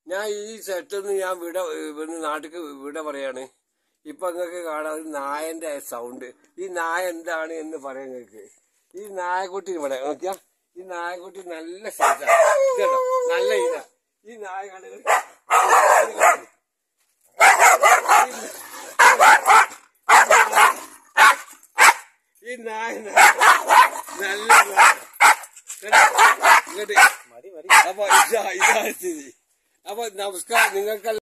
ഞാൻ ഈ സെറ്റിന്ന് ഞാൻ വിട ഇവിടുന്ന് നാട്ടിക്ക് വിട പറയാണ് ഇപ്പൊ നിങ്ങൾക്ക് കാണാം ഒരു നായന്റെ സൗണ്ട് ഈ നായ എന്താണ് എന്ന് പറയാൻ നിങ്ങൾക്ക് ഈ നായക്കുട്ടി ഇവിടെ നോക്കിയാ ഈ നായക്കുട്ടി നല്ല സൈസാ ഇതുണ്ടോ നല്ല ഇതാ ഈ നായ കണ്ടു ഈ നായ നല്ല നായ. കണ്ടോ? ഇങ്ങോട്ട് മതി മതി അപ്പൊ ഇതാ ഇതാ സ്ഥിതി അപ്പൊ നമസ്കാരം നിങ്ങൾക്ക്